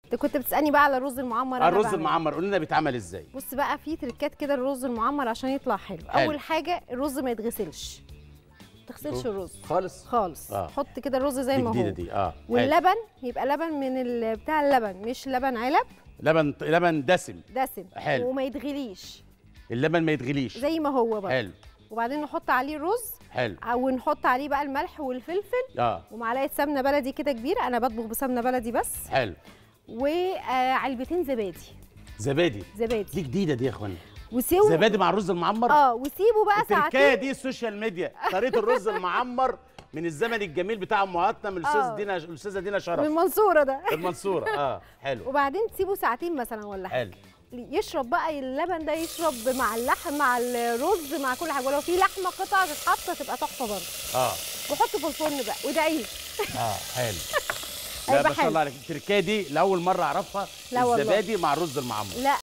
انت كنت بتسالني بقى على الرز المعمر أنا الرز بعمله. المعمر قول لنا بيتعمل ازاي بص بقى في تريكات كده الرز المعمر عشان يطلع حلو. حلو. اول حاجه الرز ما يتغسلش ما تغسلش الرز خالص خالص آه. حط كده الرز زي دي ما جديده هو دي اه حلو. واللبن يبقى لبن من ال- بتاع اللبن مش لبن علب لبن لبن دسم دسم حلو. وما يتغليش اللبن ما يتغليش زي ما هو بقى حلو وبعدين نحط عليه الرز حلو او نحط عليه بقى الملح والفلفل اه ومعلقه سمنه بلدي كده كبيره انا بطبخ بسمنه بلدي بس حلو وعلبتين زبادي زبادي دي زبادي جديده دي يا اخوانا وسيبوا زبادي مع الرز المعمر اه وسيبوا بقى التركايه ساعتين دي السوشيال ميديا طريقه الرز المعمر من الزمن الجميل بتاع امهاتنا من الاستاذ آه. دينا الاستاذه دينا من شرف المنصوره ده المنصوره اه حلو وبعدين تسيبوا ساعتين مثلا ولا حاجه حلو يشرب بقى اللبن ده يشرب مع اللحم مع الرز مع كل حاجه ولو في لحمه قطع تتحط تبقى تحفه برضه اه وحطه في الفرن بقى وادعي اه حلو لا هيبقى ما شاء حلو. الله عليك التركايه دي لاول مره اعرفها لا والله. الزبادي مع الرز المعمر لا